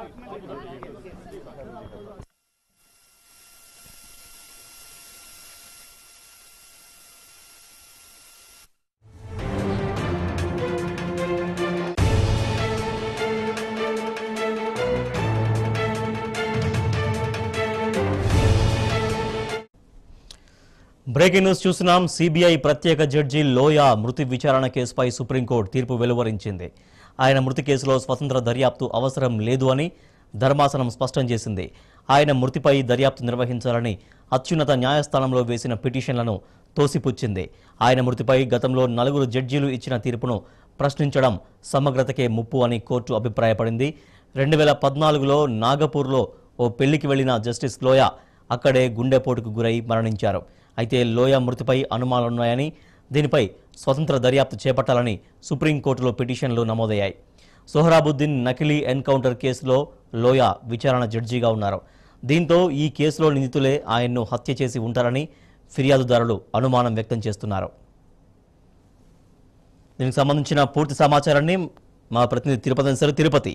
breaking news చూస్తున్నాం CBI ప్రత్యేక judge Loya మృతి విచారణ కేసుపై సుప్రీంకోర్టు తీర్పు వెలువరించింది ఆయన మృతి కేసులో స్వతంత్ర దర్యాప్తు అవసరం లేదు అని ధర్మాసనం స్పష్టం చేసింది ఆయన మృతిపై దర్యాప్తు నిర్వహించాలని అత్యున్నత న్యాయస్థానంలో వేసిన పిటిషన్లను తోసిపుచ్చింది ఆయన మృతిపై గతంలో నలుగురు జడ్జీలు ఇచ్చిన తీర్పును ప్రశ్నించడం సమగ్రతకే ముప్పు అని కోర్టు అభిప్రాయపడింది రెండు వేల పద్నాలుగులో నాగపూర్లో ఓ పెళ్లికి వెళ్లిన జస్టిస్ లోయా అక్కడే గుండెపోటుకు గురై మరణించారు అయితే లోయ మృతిపై అనుమానాలున్నాయని దీనిపై స్వతంత్ర దర్యాప్తు చేపట్టాలని సుప్రీంకోర్టులో పిటిషన్లు నమోదయ్యాయి సోహరాబుద్దీన్ నకిలీ ఎన్కౌంటర్ కేసులో లోయ విచారణ జడ్జిగా ఉన్నారు దీంతో ఈ కేసులో నిందితులే ఆయన్ను హత్య చేసి ఉంటారని ఫిర్యాదుదారులు అనుమానం వ్యక్తం చేస్తున్నారు దీనికి సంబంధించిన పూర్తి సమాచారాన్ని మా ప్రతినిధి Tirupati sir Tirupati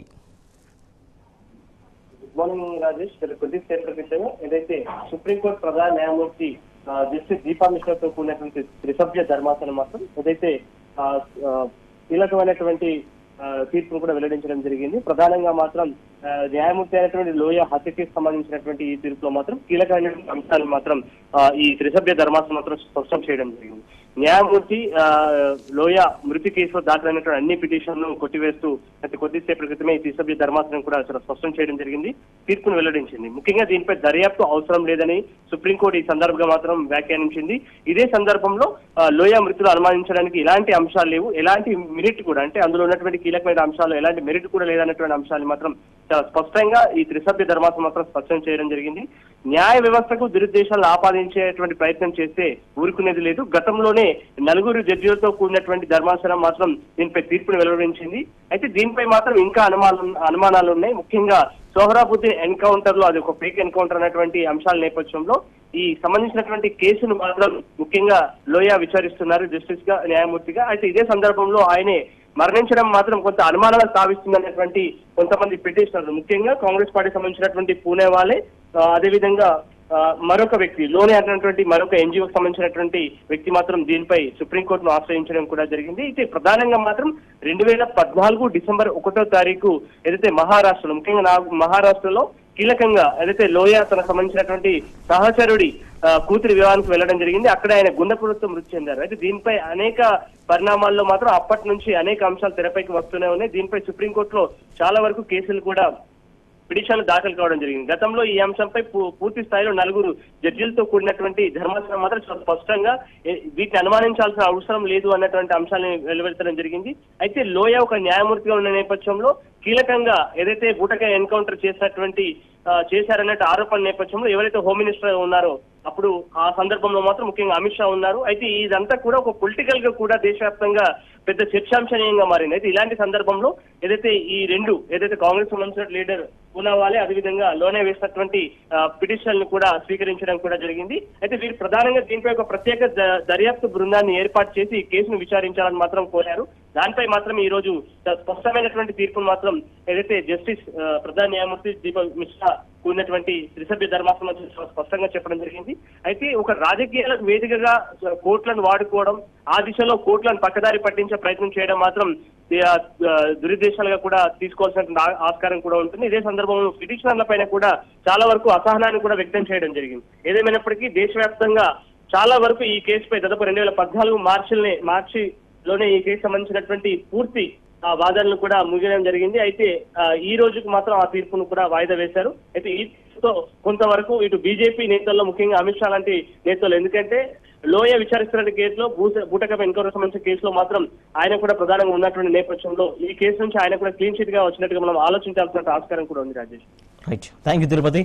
good morning Rajesh ఇక్కడ కొద్దిసేపటి క్రితం ఏదైతే సుప్రీంకోర్టు ప్రధాన న్యాయమూర్తి ఆ, జస్టిస్ దీపా మిశ్రా తో కూడినటువంటి త్రిసభ్య ధర్మాసనం మాత్రం ఏదైతే ఆ, ఆ, కీలకమైనటువంటి ఆ, తీర్పును కూడా వెల్లడించడం జరిగింది ప్రధానంగా మాత్రం ఆ, న్యాయమూర్తి అయినటువంటి లోయ హత్యకి సంబంధించినటువంటి ఈ తీర్పులో మాత్రం కీలకమైనటువంటి అంశాలు మాత్రం ఆ, ఈ త్రిసభ్య ధర్మాసనం మాత్రం స్పష్టం చేయడం జరిగింది న్యాయమూర్తి ఆ, లోయ మృతి కేసులో దాఖలైనటువంటి అన్ని పిటిషన్లు కొట్టివేస్తూ గత కొద్దిసేపటి క్రితమే ఈ త్రిసభ్య ధర్మాసనం కూడా చాలా స్పష్టం చేయడం జరిగింది తీర్పును వెల్లడించింది ముఖ్యంగా దీనిపై దర్యాప్తు అవసరం లేదని సుప్రీంకోర్టు ఈ సందర్భంగా మాత్రం వ్యాఖ్యానించింది ఇదే సందర్భంలో ఆ, లోయ మృతులు అనుమానించడానికి ఎలాంటి అంశాలు లేవు ఎలాంటి మెరిట్ కూడా అంటే అందులో ఉన్నటువంటి కీలకమైన అంశాలు ఎలాంటి మెరిట్ కూడా లేదన్నటువంటి అంశాలు మాత్రం చాలా స్పష్టంగా ఈ త్రిసభ్య ధర్మాసనం మాత్రం స్పష్టం చేయడం జరిగింది న్యాయ వ్యవస్థకు దురుద్దేశాలను ఆపాదించేటువంటి ప్రయత్నం చేస్తే ఊరుకునేది లేదు గతంలోనే నలుగురు జడ్జిలతో కూడినటువంటి ధర్మాసనం మాత్రం దీనిపై తీర్పును వెలువరించింది అయితే దీనిపై మాత్రం ఇంకా అనుమానాలు అనుమానాలు ఉన్నాయి ముఖ్యంగా సోహరాబుద్దీన్ ఎన్కౌంటర్ లో అది ఒక ఫేక్ ఎన్కౌంటర్ అనేటువంటి అంశాల నేపథ్యంలో ఈ సంబంధించినటువంటి కేసును మాత్రం ముఖ్యంగా లోయా విచారిస్తున్నారు జస్టిస్ గా న్యాయమూర్తిగా అయితే ఇదే సందర్భంలో ఆయనే మరణించడం మాత్రం కొంత అనుమానాలకు తావిస్తుందన్నటువంటి కొంతమంది పిటిషనర్లు ముఖ్యంగా కాంగ్రెస్ పార్టీ సంబంధించినటువంటి పూణే వాళ్ళే ఆ, అదేవిధంగా ఆ, మరొక వ్యక్తి లోనే అన్నటువంటి మరొక ఎన్జిఓకి సంబంధించినటువంటి వ్యక్తి మాత్రం దీనిపై సుప్రీంకోర్టును ఆశ్రయించడం కూడా జరిగింది అయితే ప్రధానంగా మాత్రం రెండు వేల పద్నాలుగు డిసెంబర్ ఒకటో తారీఖు ఏదైతే మహారాష్ట్రలో ముఖ్యంగా నా మహారాష్ట్రలో కీలకంగా ఏదైతే లోయ తనకు సంబంధించినటువంటి సహచరుడి ఆ, కూతురి వివాహానికి వెళ్ళడం జరిగింది అక్కడ ఆయన గుండెపోటుతో మృతి చెందారు అయితే దీనిపై అనేక పరిణామాల్లో మాత్రం అప్పటి నుంచి అనేక అంశాలు తెరపైకి వస్తూనే ఉన్నాయి దీనిపై సుప్రీంకోర్టులో చాలా వరకు కేసులు కూడా పిటిషన్లు దాఖలు కావడం జరిగింది గతంలో ఈ అంశంపై పూ- పూర్తి స్థాయిలో నలుగురు జడ్జిలతో కూడినటువంటి ధర్మాసనం మాత్రం చాలా స్పష్టంగా ఏ- వీటిని అనుమానించాల్సిన అవసరం లేదు అన్నటువంటి అంశాలను వెలువెత్తడం జరిగింది అయితే లోయ ఒక న్యాయమూర్తిగా ఉన్న నేపథ్యంలో కీలకంగా ఏదైతే గుటక ఎన్కౌంటర్ చేసినటువంటి ఆ, చేశారన్నట్టు ఆరోపణ నేపథ్యంలో ఎవరైతే హోమ్ మినిస్టర్ ఉన్నారో అప్పుడు ఆ సందర్భంలో మాత్రం ముఖ్యంగా అమిత్ షా ఉన్నారు అయితే ఇదంతా కూడా ఒక పొలిటికల్ గా కూడా దేశవ్యాప్తంగా పెద్ద చర్చాంశనీయంగా మారింది అయితే ఇలాంటి సందర్భంలో ఏదైతే ఈ రెండు ఏదైతే కాంగ్రెస్ సంబంధించిన లీడర్ పూనావాలే అదేవిధంగా లోనే వేసినటువంటి పిటిషన్ ను కూడా స్వీకరించడం కూడా జరిగింది అయితే వీరు ప్రధానంగా దీనిపై ఒక ప్రత్యేక ద- దర్యాప్తు బృందాన్ని ఏర్పాటు చేసి ఈ కేసును విచారించాలని మాత్రం కోరారు దానిపై మాత్రం ఈ రోజు చాలా స్పష్టమైనటువంటి తీర్పును మాత్రం ఏదైతే జస్టిస్ ఆ, ప్రధాన న్యాయమూర్తి దీపక్ మిశ్రా కూడినటువంటి త్రిసభ్య ధర్మాసనం వచ్చి చాలా స్పష్టంగా చెప్పడం జరిగింది అయితే ఒక రాజకీయాలకు వేదికగా కోర్టులను వాడుకోవడం ఆ దిశలో కోర్టులను పక్కదారి పట్టించే ప్రయత్నం చేయడం మాత్రం ఆ, ఆ, దురుద్దేశాలుగా కూడా తీసుకోవాల్సిన ఆ- ఆస్కారం కూడా ఉంటుంది ఇదే సందర్భంలో పిటిషనర్ల పైన కూడా చాలా వరకు అసహనాన్ని కూడా వ్యక్తం చేయడం జరిగింది ఏదేమైనప్పటికీ దేశవ్యాప్తంగా చాలా వరకు ఈ కేసుపై దాదాపు రెండు వేల పద్నాలుగు మార్చిలోనే మార్చి లోనే ఈ కేసు సంబంధించినటువంటి పూర్తి ఆ వాదనలు కూడా ముగియడం జరిగింది అయితే ఆ, ఈ రోజుకు మాత్రం ఆ తీర్పును కూడా వాయిదా వేశారు అయితే ఈ తీర్పుతో కొంతవరకు ఇటు బీజేపీ నేతల్లో ముఖ్యంగా అమిత్ షా లాంటి నేతలు ఎందుకంటే లోయ విచారిస్తున్న కేసులో భూస బూటకప్ ఎన్కౌంటర్ సంబంధించిన కేసులో మాత్రం ఆయన కూడా ప్రధానంగా ఉన్నటువంటి నేపథ్యంలో ఈ కేసు నుంచి ఆయన కూడా క్లీన్ చిట్ గా వచ్చినట్టుగా మనం ఆలోచించాల్సిన ఆస్కారం కూడా ఉంది Rajesh right thank you Tirupati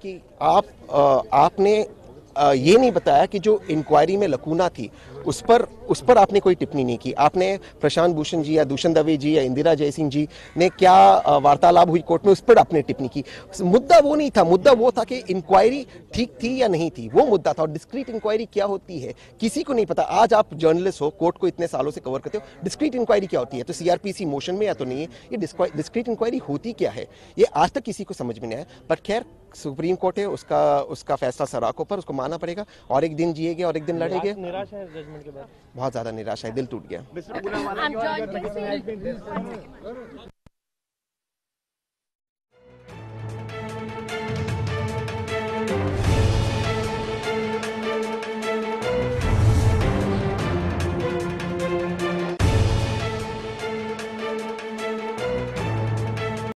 कि आप अ, आपने अ, ये नहीं बताया कि जो इंक्वायरी में लकूना थी उस पर उस पर आपने कोई टिप्पणी नहीं की आपने प्रशांत भूषण जी या दूषण दवे जी या इंदिरा जयसिंह जी ने क्या अ, वार्तालाप हुई कोर्ट में उस पर आपने टिप्पणी की मुद्दा वो नहीं था मुद्दा वो था कि इंक्वायरी ठीक थी या नहीं थी वो मुद्दा था और डिस्क्रीट इंक्वायरी क्या होती है किसी को नहीं पता आज आप जर्नलिस्ट हो कोर्ट को इतने सालों से कवर करते हो डिस्क्रीट इंक्वायरी क्या होती है तो सीआरपीसी मोशन में या तो नहीं है ये डिस्क्रीट इंक्वायरी होती क्या है ये आज तक किसी को समझ में नहीं आया बट खैर सुप्रीम कोर्ट है उसका उसका फैसला सराखों पर उसको मानना पड़ेगा और एक दिन जिएगे और एक दिन लड़ेंगे निराश है जजमेंट के बाद बहुत ज्यादा निराशा है दिल टूट गया I'm joined by